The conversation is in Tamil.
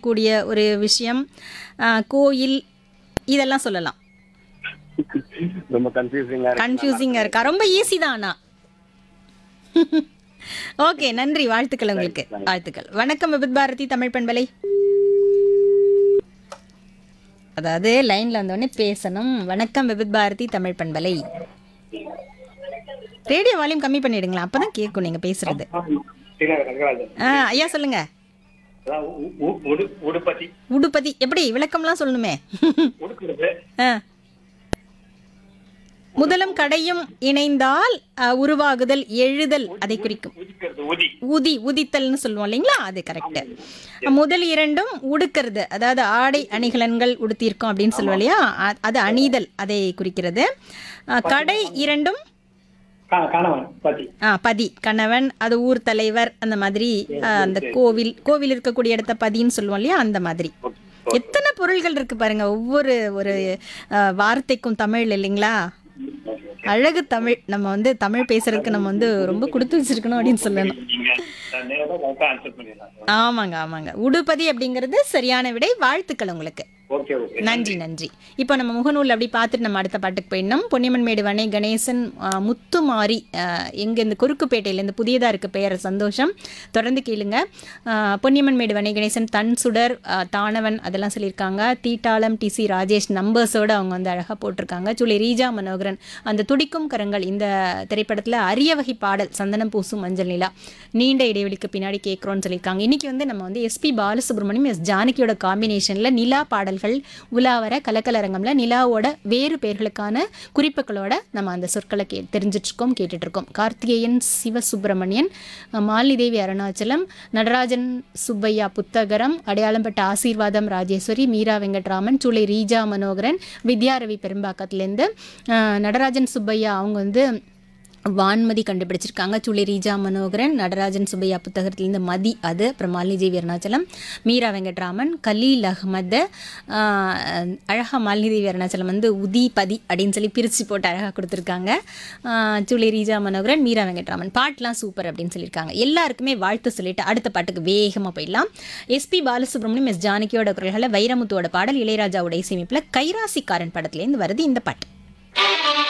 செய்யக்கூடிய ஒரு விஷயம் ஆ, கோயில் இதெல்லாம் சொல்லலாம் ரொம்ப கன்ஃபியூசிங்கா இருக்கு கன்ஃபியூசிங்காக இருக்கா ரொம்ப ஈஸி தான் ஆனா ஓகே நன்றி வாழ்த்துக்கள் உங்களுக்கு வாழ்த்துக்கள் வணக்கம் விபித் பாரதி தமிழ் பண்பலை அதாவது லைன்ல வந்தோடனே பேசணும் வணக்கம் விபித் பாரதி தமிழ் பண்பலை ரேடியோ வால்யூம் கம்மி பண்ணிடுங்களா அப்பதான் கேட்கும் நீங்க பேசுறது ஆ ஐயா சொல்லுங்க அதான் உ- உ- உடு- உடுப்பத்தி உடுப்பதி எப்படி விளக்கம்லாம் சொல்லணுமே உடுக்கிறது ஆ. முதலும் கடையும் இணைந்தால் அ, உருவாகுதல் எழுதல் அதை குறிக்கும் உதிக்கிறது உதி உதி உதித்தல்னு சொல்லுவோம் இல்லைங்களா அது கரெக்ட் முதல் இரண்டும் உடுக்கிறது அதாவது ஆடை அணிகலன்கள் உடுத்தியிருக்கோம் அப்படின்னு சொல்லுவோம் இல்லையா அ- அது அணிதல் அதை குறிக்கிறது அ, கடை இரண்டும் கா- கணவன் பத்தி ஆ பதி கணவன் அது ஊர் தலைவர் அந்த மாதிரி அ, அந்த கோவில் கோவில் இருக்கக்கூடிய இடத்த பதின்னு சொல்லுவோம் இல்லையா அந்த மாதிரி எத்தனை பொருள்கள் இருக்கு பாருங்க ஒவ்வொரு ஒரு அ, வார்த்தைக்கும் தமிழ் இல்லைங்களா அழகு தமிழ் நம்ம வந்து தமிழ் பேசுறதுக்கு நம்ம வந்து ரொம்ப கொடுத்து வச்சிருக்கணும் அப்படின்னு சொல்லணும் நீங்க நான் நேரா கரெக்டா ஆன்சர் பண்ணிடலாம் ஆமாங்க ஆமாங்க உடுப்பதி அப்படிங்கிறது சரியான விடை வாழ்த்துக்கள் உங்களுக்கு ஓகே ஓகே நன்றி நன்றி இப்போ நம்ம முகநூல் அப்படி பார்த்துட்டு நம்ம அடுத்த பாட்டுக்கு போயிடணும் பொன்னியம்மன் மேடு வனை கணேசன் ஆ, முத்துமாரி ஆ, எங்க இந்த குறுக்குப்பேட்டையிலேருந்து புதியதாக இருக்கு பெயர் சந்தோஷம் தொடர்ந்து கேளுங்க ஆ, பொன்னியம்மன் மேடு வனை கணேசன் தன் சுடர் ஆ, தானவன் அதெல்லாம் சொல்லியிருக்காங்க தீட்டாளம் டிசி ராஜேஷ் நம்பர்ஸோட அவங்க வந்து அழகாக போட்டிருக்காங்க சுழி ரீஜா மனோகரன் அந்த துடிக்கும் கரங்கள் இந்த திரைப்படத்தில் அரிய வகை பாடல் சந்தனம் பூசும் மஞ்சள் நிலா நீண்ட இடைவெளிக்கு பின்னாடி கேட்குறோன்னு சொல்லியிருக்காங்க இன்னைக்கு வந்து நம்ம வந்து எஸ்பி பாலசுப்ரமணியம் எஸ் ஜானகியோட காம்பினேஷனில் நிலா பாடல்கள் உலாவர கலக்கலரங்கம்ல நிலாவோட வேறு பெயர்களுக்கான குறிப்புகளோட நம்ம அந்த சொற்களை கே தெரிஞ்சிட்டு இருக்கோம் கேட்டுட்டு இருக்கோம் கார்த்திகேயன் சிவசுப்பிரமணியன் அஹ், மாலிதேவி அருணாச்சலம் நடராஜன் சுப்பையா புத்தகரம் அடையாளம்பட்ட ஆசீர்வாதம் ராஜேஸ்வரி மீரா வெங்கட்ராமன் சூளை ரீஜா மனோகரன் வித்யாரவி பெரும்பாக்கத்துலேருந்து அஹ், நடராஜன் சுப்பையா அவங்க வந்து வான்மதி கண்டுபிடிச்சிருக்காங்க சுழி ரீஜா மனோகரன் நடராஜன் சுப்பையா புத்தகத்திலேருந்து மதி அது அப்புறம் மாலினி அருணாச்சலம் மீரா வெங்கட்ராமன் கலீல் அஹ்மத் ஆஹ், அழகா மாலினி அருணாச்சலம் வந்து உதி பதி அப்படின்னு சொல்லி பிரித்து போட்டு அழகாக கொடுத்துருக்காங்க ஆஹ், சுழி ரீஜா மனோகரன் மீரா வெங்கட்ராமன் பாட்டெலாம் சூப்பர் அப்படின்னு சொல்லியிருக்காங்க எல்லாருக்குமே வாழ்த்து சொல்லிட்டு அடுத்த பாட்டுக்கு வேகமாக போயிடலாம் எஸ்பி பாலசுப்ரமணியம் எஸ் ஜானகியோட குரல்களை வைரமுத்துவோட பாடல் இளையராஜாவோட இசையமைப்பில் கைராசிக்காரன் படத்துலேருந்து வருது இந்த பாட்டு